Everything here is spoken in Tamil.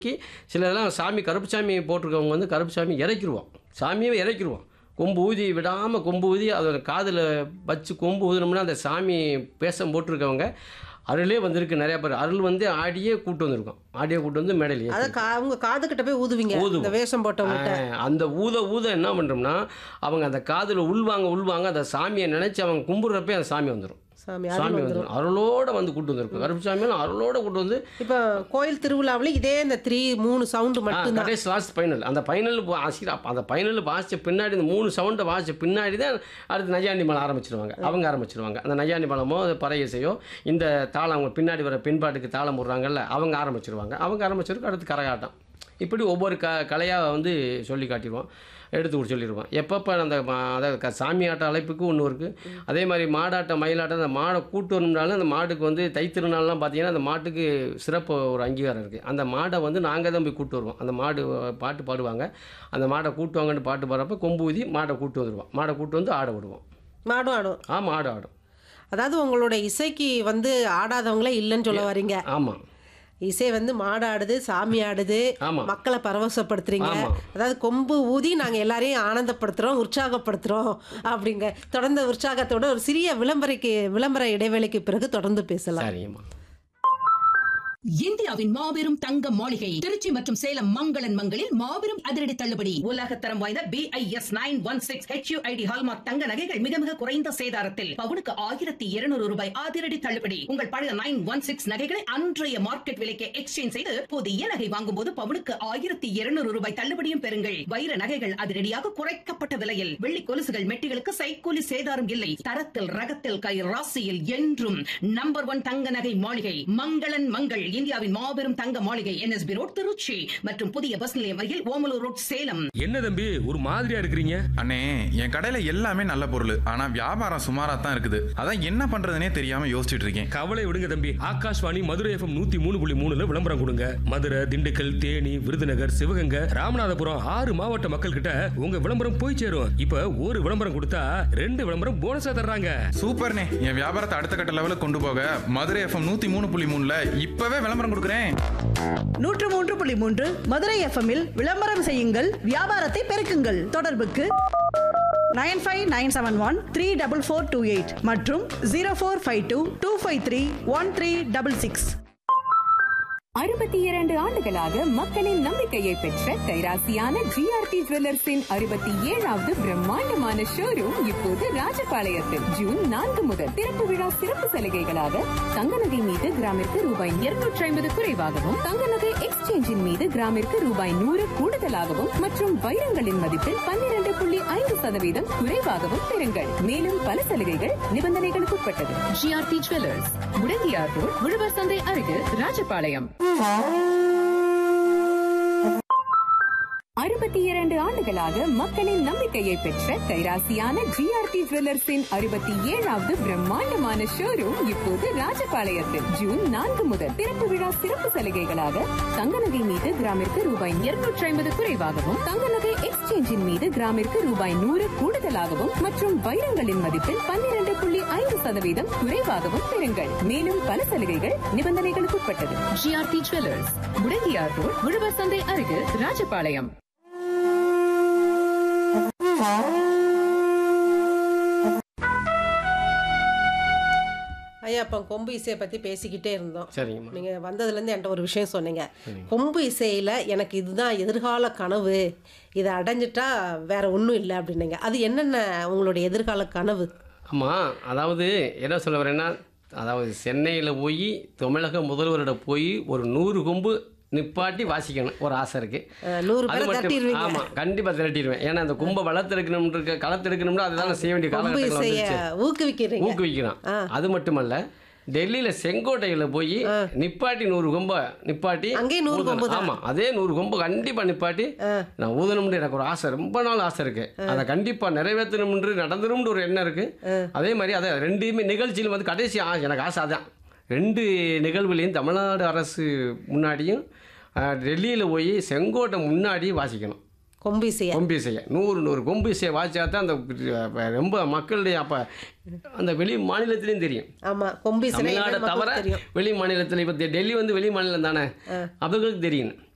கி சில இதெல்லாம் சாமி கருப்பு சாமி போட்டிருக்கவங்க வந்து கருப்பு சாமி இறக்கிடுவோம் சாமியே இறக்கிடுவோம் கொம்பு ஊதி விடாமல் கொம்பு ஊதி அதை காதில் வச்சு கொம்பு ஊதினோம்னா அந்த சாமி பேசம் போட்டிருக்கவங்க அருளே வந்திருக்கு நிறையா பேர் அருள் வந்து ஆடியே கூட்டு வந்திருக்கோம் ஆடியே கூட்டு வந்து மேடையில் அத கா அவங்க காது கிட்ட போய் ஊதுவீங்க ஊதுவோம். இந்த வேஷம் போட்டவங்ககிட்ட ஆ, அந்த ஊத ஊத என்ன பண்ணுறோம்னா அவங்க அந்த காதில் உள்வாங்க உள்வாங்க அந்த சாமியை நினச்சி அவங்க கும்பிட்றப்பே அந்த சாமி வந்துடும் சாமி அருள் சாமி வந்துரும் வந்துடும் அருளோட வந்து கூட்டு வந்திருக்கும் கருப்பு சாமியும் அருளோட கூட்டு வந்து இப்போ கோயில் திருவிழாவில் இதே இந்த த்ரீ மூணு சவுண்டு மட்டும்தான் கடைசி லாஸ்ட் ஃபைனல் அந்த ஃபைனல் வாசிக்கிற அந்த ஃபைனல் வாசிச்ச பின்னாடி இந்த மூணு சவுண்டை வாசிச்ச பின்னாடி தான் அடுத்து நையாண்டி மேளம் ஆரம்பிச்சிருவாங்க அவங்க ஆரம்பிச்சிருவாங்க அந்த நையாண்டி மேளமோ அது பறை இசையோ இந்த தாளம் அவங்க பின்னாடி வர பின்பாட்டுக்கு தாளம் போடுறாங்கல்ல அவங்க ஆரம்பிச்சிருவாங்க அவங்க ஆரம்பிச்சிருக்கு அடுத்து கரகாட்டம் இப்படி ஒவ்வொரு க கலையாக வந்து சொல்லி காட்டிடுவோம் எடுத்து கொடுத்து சொல்லிடுவோம் எப்பப்போ அந்த மா- அதாவது க- சாமி ஆட்ட அழைப்புக்கு ஒன்று இருக்குது அதே மாதிரி மாடாட்டம் மயிலாட்டம் அந்த மாடை கூட்டு வரணும்னாலும் அந்த மாட்டுக்கு வந்து தைத்திருநாள்லாம் பார்த்தீங்கன்னா அந்த மாட்டுக்கு சிறப்பு ஒரு அங்கீகாரம் இருக்குது அந்த மாடை வந்து நாங்கள் தான் போய் கூட்டு வருவோம் அந்த மாடு அஹ், பாட்டு பாடுவாங்க அந்த மாடை கூட்டுவாங்கன்னு பாட்டு பாடுறப்ப கொம்பு ஊதி மாடை கூட்டு வந்துடுவோம் மாடை கூட்டு வந்து ஆட விடுவோம் மாடும் ஆடும் ஆ மாடு ஆடும் அதாவது உங்களோட இசைக்கு வந்து ஆடாதவங்களே இல்லைன்னு சொல்ல வரீங்க ஆமாம் இசை வந்து மாடு ஆடுது சாமி ஆடுது ஆமாம் மக்களை பரவசப்படுத்துறீங்க ஆமா. அதாவது கொம்பு ஊதி நாங்க எல்லாரையும் ஆனந்தப்படுத்துறோம் உற்சாகப்படுத்துறோம் அப்படிங்க தொடர்ந்து உற்சாகத்தோட ஒரு சிறிய விளம்பரைக்கு விளம்பர இடைவேளைக்கு பிறகு தொடர்ந்து பேசலாம் சரிங்கம்மா இந்தியாவின் மாபெரும் தங்க மாளிகை திருச்சி மற்றும் சேலம் மங்களன் மங்களில் மாபெரும் அதிரடி தள்ளுபடி உலகத்தரம் வாய்ந்த B I S nine one six HUID hallmark தங்க நகைகள் மிக மிக குறைந்த சேதாரத்தில் பவுனுக்கு ஆயிரத்தி இருநூறு ரூபாய் அதிரடி தள்ளுபடி உங்கள் பழைய நைன் ஒன் சிக்ஸ் நகைகளை அன்றைய மார்க்கெட் விலைக்கு எக்ஸ்சேஞ்ச் செய்து புதிய நகை வாங்கும் போது பவுனுக்கு ஆயிரத்தி இருநூறு ரூபாய் தள்ளுபடியும் பெறுங்கள் வைர நகைகள் அதிரடியாக குறைக்கப்பட்ட விலையில் வெள்ளி கொலுசுகள் மெட்டிகளுக்கு சைக்கூலி சேதாரம் இல்லை தரத்தில் ரகத்தில் கை ராசியில் என்றும் நம்பர் ஒன் தங்க நகை மாளிகை மங்களன் மங்கள் இந்தியாவின் மாபெரும் தங்க மாளிகை என்எஸ்பி ரோட் திருச்சி மற்றும் புதிய பஸ் நிலையம் அருகில் ஓமலூர் ரோட் சேலம் என்ன தம்பி ஒரு மாதிரியா இருக்கிறீங்க அண்ணே என் கடையில எல்லாமே நல்ல பொருள் ஆனா வியாபாரம் சுமாரா தான் இருக்குது அதான் என்ன பண்றதுனே தெரியாம யோசிச்சுட்டு இருக்கேன் கவலை விடுங்க தம்பி ஆகாஷ்வாணி மதுரை எஃப்எம் நூத்தி மூணு புள்ளி மூணுல விளம்பரம் கொடுங்க மதுரை திண்டுக்கல் தேனி விருதுநகர் சிவகங்கை ராமநாதபுரம் ஆறு மாவட்ட மக்கள் கிட்ட உங்க விளம்பரம் போய் சேரும் இப்ப ஒரு விளம்பரம் கொடுத்தா ரெண்டு விளம்பரம் போனஸா தர்றாங்க சூப்பர்ண்ணே என் வியாபாரத்தை அடுத்த கட்ட லெவலுக்கு கொண்டு போக மதுரை எஃப்எம் நூத்தி மூணு புள்ளி மூணுல இப்பவே விளம்பரம் கொடுக்குறேன் நூற்று மூன்று புள்ளி மூன்று மதுரை எஃப்எம்மில் விளம்பரம் செய்யுங்கள் வியாபாரத்தை பெருக்குங்கள் தொடர்புக்கு nine five nine seven one three double four two eight மற்றும் zero four five two two five three one three double six அறுபத்தி இரண்டு ஆண்டுகளாக மக்களின் நம்பிக்கையை பெற்ற கைராசியான ஜிஆர்டி ஜுவல்லர்ஸின் அறுபத்தி ஏழாவது பிரம்மாண்டமான ஷோரூம் இப்போது ராஜபாளையத்தில் ஜூன் நான்கு முதல் திறப்பு விழா சிறப்பு சலுகைகளாக தங்க நகை மீது கிராமிற்கு ரூபாய் இருநூற்றி ஐம்பது குறைவாகவும் தங்க நகை எக்ஸ்சேஞ்சின் மீது கிராமிற்கு ரூபாய் நூறு கூடுதலாகவும் மற்றும் வைரங்களின் மதிப்பில் பன்னிரண்டு புள்ளி ஐந்து சதவீதம் குறைவாகவும் பெறுங்கள் மேலும் பல சலுகைகள் நிபந்தனைகளுக்கு உட்பட்டது ஜிஆர்டி ஜுவல்லர்ஸ் முடங்கியார் ரோட் உழவர் சந்தை அருகில் ராஜபாளையம் அறுபத்தி இரண்டு ஆண்டுகளாக மக்களின் நம்பிக்கையை பெற்ற கைராசியான ஜிஆர்டி ஜுவல்லர்ஸின் அறுபத்தி ஏழாவது பிரம்மாண்டமான ஷோரூம் இப்போது ராஜபாளையத்தில் ஜூன் நான்கு முதல் திறப்பு விழா சிறப்பு சலுகைகளாக தங்க நகை மீது கிராமிற்கு ரூபாய் இருநூற்றி ஐம்பது குறைவாகவும் தங்க நகை எக்ஸ்சேஞ்சின் மீது கிராமிற்கு ரூபாய் நூறு கூடுதலாகவும் மற்றும் வைரங்களின் மதிப்பில் பன்னிரண்டு புள்ளி ஐந்து சதவீதம் குறைவாகவும் பெறுங்கள் மேலும் பல சலுகைகள் நிபந்தனைகளுக்கு உட்பட்டது ஜிஆர்டி ஜுவல்லர்ஸ் முடங்கியார் ரோட் உழவர் சந்தை அருகில் ராஜபாளையம் ஐயா இப்போ கொம்பு இசையை பற்றி பேசிக்கிட்டே இருந்தோம் சரிங்கம்மா நீங்கள் வந்ததுலேருந்து என்கிட்ட ஒரு விஷயம் சொன்னீங்க கொம்பு இசையில் எனக்கு இதுதான் எதிர்கால கனவு இதை அடைஞ்சிட்டா வேற ஒன்றும் இல்லை அப்படின்னீங்க அது என்னென்ன உங்களுடைய எதிர்கால கனவு ஆமாம் அதாவது என்ன சொல்ல வரேன்னா அதாவது சென்னையில் போய் தமிழக முதல்வரிட போய் ஒரு நூறு கொம்பு நிப்பாட்டி வாசிக்கணும் ஒரு ஆசை இருக்குது அஹ், நூறு பேரை தட்டிடுவீங்க ஆமாம் கண்டிப்பாக திரட்டிடுவேன் ஏன்னா அந்த கும்பை வளர்த்தெடுக்கணும் இருக்க களத்தெடுக்கணும்னா அதுதான் செய்ய வேண்டிய கொம்பு காலகட்டத்தில் இசையை வந்துருச்சு ஊக்குவிக்கிறீங்க ஊக்குவிக்கிறான் அது மட்டுமல்ல டெல்லியில் செங்கோட்டையில் போய் நிப்பாட்டி நூறு கொம்பை நிப்பாட்டி அங்கேயே நூறு கொம்பு தான். ஆமாம் அதே நூறு கொம்பு கண்டிப்பாக நிப்பாட்டி நான் ஊதணும்னு எனக்கு ஒரு ஆசை ரொம்ப நாள் ஆசை இருக்கு அதை கண்டிப்பாக நிறைவேற்றணும்னு நடந்துரும்னு ஒரு எண்ணம் இருக்கு அதே மாதிரி அதை ரெண்டுமே நிகழ்ச்சியில் வந்து கடைசி ஆ எனக்கு ஆசை அதான் ரெண்டு நிகழ்வுலையும் தமிழ்நாடு அரசு முன்னாடியும் டெல்லியில் போய் செங்கோட்டை முன்னாடி வாசிக்கணும் கொம்பு இசையை கொம்பு இசையை நூறு நூறு கொம்பு இசையை வாசிச்சா தான் அந்த அப்ப ரொம்ப மக்களுடைய அப்போ அந்த வெளி மாநிலத்திலையும் தெரியும் ஆமாம் கொம்பு இசை தமிழ்நாடு தவிர தெரியும் வெளி மாநிலத்தில் இப்போ டெல்லி வந்து வெளி மாநிலம் தானே அவர்களுக்கு தெரியும்